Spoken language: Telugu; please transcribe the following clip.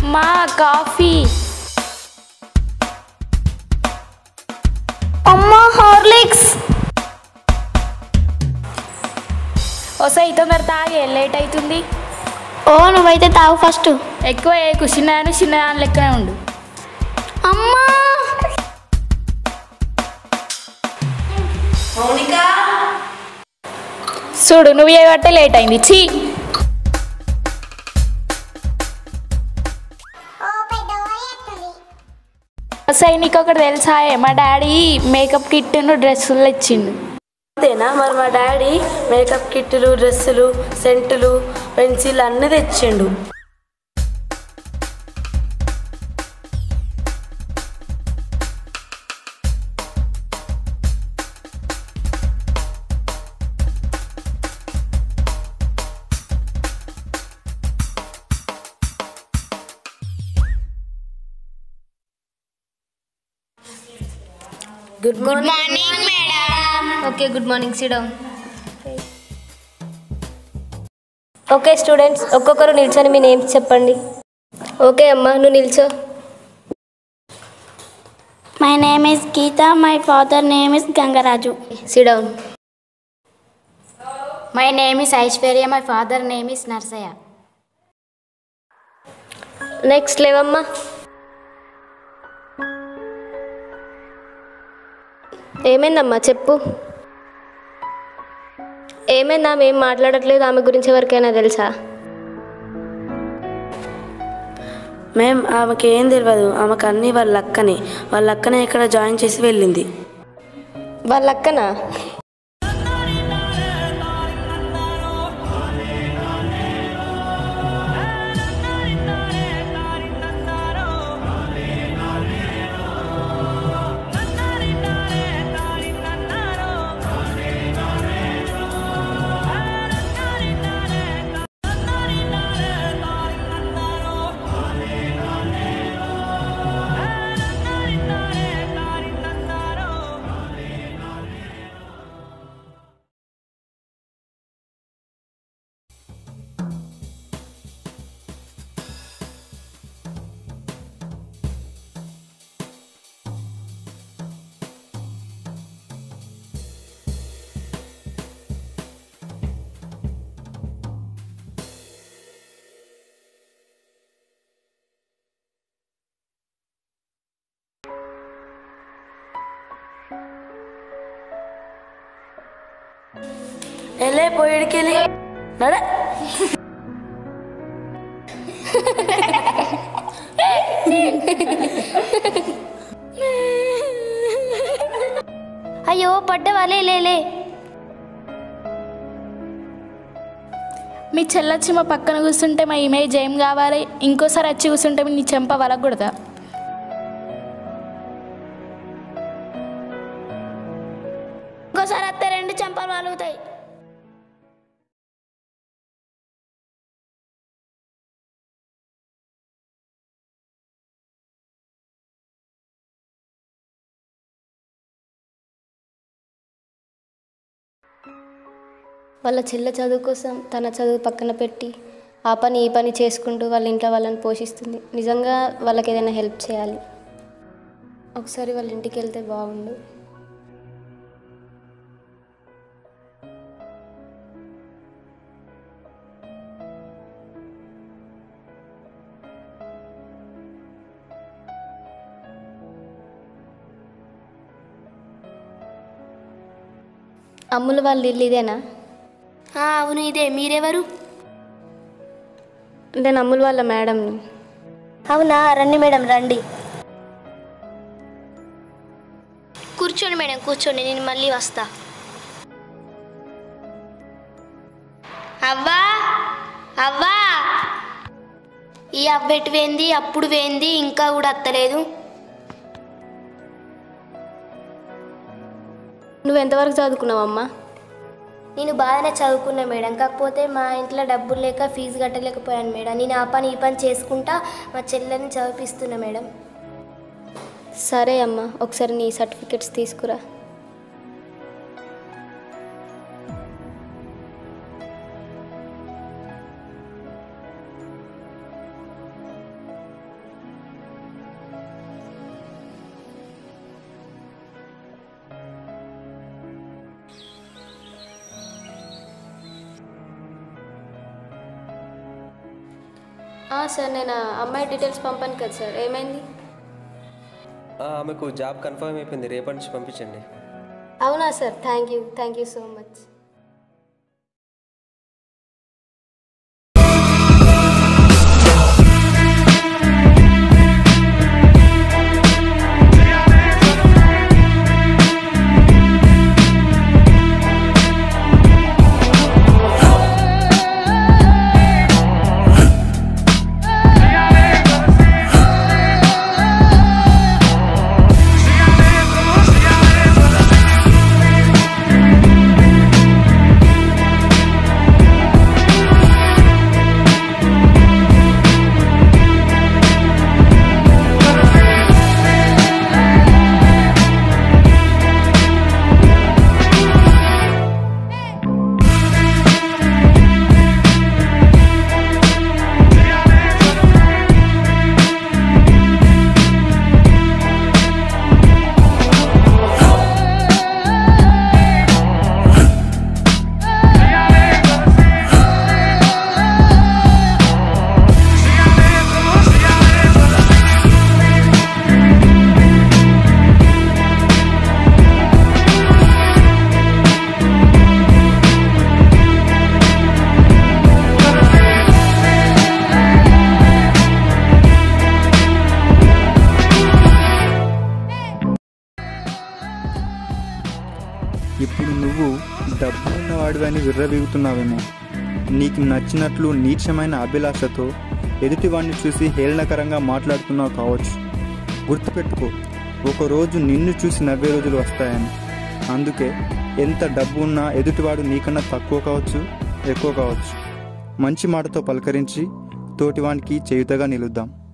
మా కాఫీ అమ్మా హార్లిక్స్ వస్తాయి తొందర తాగే లేట్ అవుతుంది ఓ నువ్వైతే తాగు ఫస్ట్ ఎక్కువ ఏ చిన్న చిన్న లెక్కనే ఉండు అమ్మా చూడు నువ్వు ఏవట్టే లేట్ అయింది చీ వస్తాయి నీకు ఒకటి తెలుసా మా డాడీ మేకప్ కిట్ డ్రెస్సులు ఇచ్చిండు అంతేనా మరి మా డాడీ మేకప్ కిట్లు డ్రెస్సులు సెంటులు పెన్సిల్ అన్నీ తెచ్చిండు good morning okay good morning sit down okay students ఒక్కొక్కరు నిల్చొని మీ నేమ్స్ చెప్పండి ఓకే అమ్మా నువ్వు నిల్చో my name is Geetha my father name is Gangaraju sit down my name is Aishwarya my father name is Narsaiah next లేవమ్మా ఏమైందమ్మా చెప్పు ఏమైందా మేము మాట్లాడట్లేదు ఆమె గురించి ఎవరికైనా తెలుసా మేం ఆమెకి ఏం తెలియదు ఆమెకు అన్నీ వాళ్ళ అక్కని వాళ్ళ అక్కనే ఇక్కడ జాయిన్ చేసి వెళ్ళింది వాళ్ళ అక్కనా వెళ్ళే పోయిడికెళ్ళి నడే అయ్యో పడ్డవాలే లేలే మీ చెల్లొచ్చి మా పక్కన కూర్చుంటే మా ఇమేజ్ ఏం కావాలి ఇంకోసారి వచ్చి కూర్చుంటే నీ చెంప వలగకూడదా ఇంకోసారి వస్తే రెండు చెంపలు వాలుగుతాయి వాళ్ళ చెల్లె చదువు కోసం తన చదువు పక్కన పెట్టి ఆ పని ఈ పని చేసుకుంటూ వాళ్ళ ఇంట్లో వాళ్ళని పోషిస్తుంది నిజంగా వాళ్ళకి ఏదైనా హెల్ప్ చేయాలి ఒకసారి వాళ్ళ ఇంటికి వెళ్తే బాగుండు అమ్ములు వాళ్ళ ఇల్లు ఇదేనా అవును ఇదే మీరెవరు నేను అమ్ములు వాళ్ళ మేడంని అవునా రండి మేడం రండి కూర్చోండి మేడం కూర్చోండి నేను మళ్ళీ వస్తా అవ్వా అవ్వా ఈ అవ్వెటు వేంది అప్పుడు వేంది ఇంకా కూడా అత్తలేదు నువ్వు ఎంతవరకు చదువుకున్నావమ్మా నేను బాగానే చదువుకున్నా మేడం కాకపోతే మా ఇంట్లో డబ్బులు లేక ఫీజు కట్టలేకపోయాను మేడం నేను ఆ పని ఈ పని చేసుకుంటా మా చెల్లెని చదివిస్తున్నా మేడం సరే అమ్మా ఒకసారి నీ సర్టిఫికెట్స్ తీసుకురా ఆ, సార్ నేను ఆ అమ్మాయి డీటెయిల్స్ పంపాను కదా సార్ ఏమైంది ఆ, ఆమెకు జాబ్ కన్ఫర్మ్ అయిపోయింది రేపటి నుంచి పంపించండి అవునా sir thank you thank you so much ఇప్పుడు నువ్వు డబ్బు ఉన్నవాడివని విర్రవీగుతున్నావేమో నీకు నచ్చినట్లు నీచమైన అభిలాషతో ఎదుటివాడిని చూసి హేళనకరంగా మాట్లాడుతున్నావు కావచ్చు గుర్తుపెట్టుకో ఒకరోజు నిన్ను చూసి నవ్వే రోజులు వస్తాయని అందుకే ఎంత డబ్బు ఉన్నా ఎదుటివాడు నీకన్నా తక్కువ కావచ్చు ఎక్కువ కావచ్చు మంచి మాటతో పలకరించి తోటివానికి చేయుతగా నిలుద్దాం